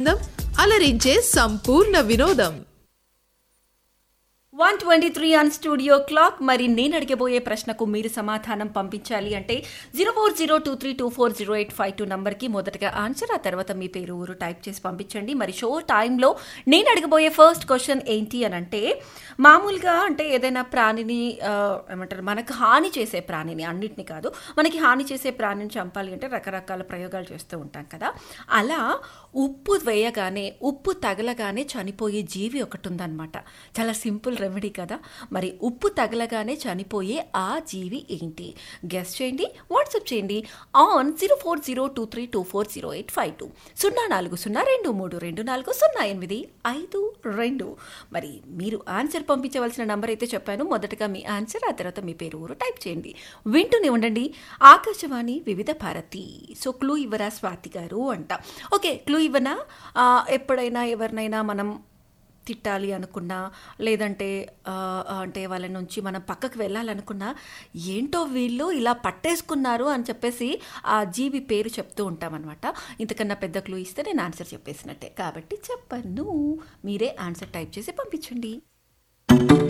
ప్రయత్నం అలరించే సంపూర్ణ వినోదం one twenty three on studio clock మరి నేను అడిగబోయే ప్రశ్నకు మీరు సమాధానం పంపించాలి అంటే zero four zero two three two four zero eight five two నంబర్కి మొదటగా ఆన్సర్ ఆ తర్వాత మీ పేరు ఊరు టైప్ చేసి పంపించండి మరి షో టైంలో నేను అడగబోయే ఫస్ట్ క్వశ్చన్ ఏంటి అని అంటే మామూలుగా అంటే ఏదైనా ప్రాణిని ఆ, ఏమంటారు మనకు హాని చేసే ప్రాణిని అన్నిటిని కాదు మనకి హాని చేసే ప్రాణిని చంపాలి అంటే రకరకాల ప్రయోగాలు చేస్తూ ఉంటాం కదా అలా ఉప్పు వేయగానే ఉప్పు తగలగానే చనిపోయే జీవి ఒకటి ఉందన్నమాట చాలా సింపుల్ రెమెడీ కదా మరి ఉప్పు తగలగానే చనిపోయే ఆ జీవి ఏంటి గెస్ చేయండి వాట్సాప్ చేయండి on zero four zero two three two four zero eight five two సున్నా నాలుగు సున్నా రెండు మూడు రెండు నాలుగు సున్నా ఎనిమిది ఐదు రెండు మరి మీరు ఆన్సర్ పంపించవలసిన నంబర్ అయితే చెప్పాను మొదటగా మీ ఆన్సర్ ఆ తర్వాత మీ పేరు ఊరు టైప్ చేయండి వింటూనే ఉండండి ఆకాశవాణి వివిధ భారతి సో క్లూ ఇవ్వరా స్వాతి గారు అంట ఓకే క్లూ ఇవ్వనా ఆ, ఎప్పుడైనా ఎవరినైనా మనం తిట్టాలి అనుకున్నా లేదంటే ఆ, అంటే వాళ్ళ నుంచి మనం పక్కకు వెళ్ళాలనుకున్నా ఏంటో వీళ్ళు ఇలా పట్టేసుకున్నారు అని చెప్పేసి ఆ జీవి పేరు చెప్తూ ఉంటామన్నమాట ఇంతకన్నా పెద్ద క్లూ ఇస్తే నేను ఆన్సర్ చెప్పేసినట్టే కాబట్టి చెప్పను మీరే ఆన్సర్ టైప్ చేసి పంపించండి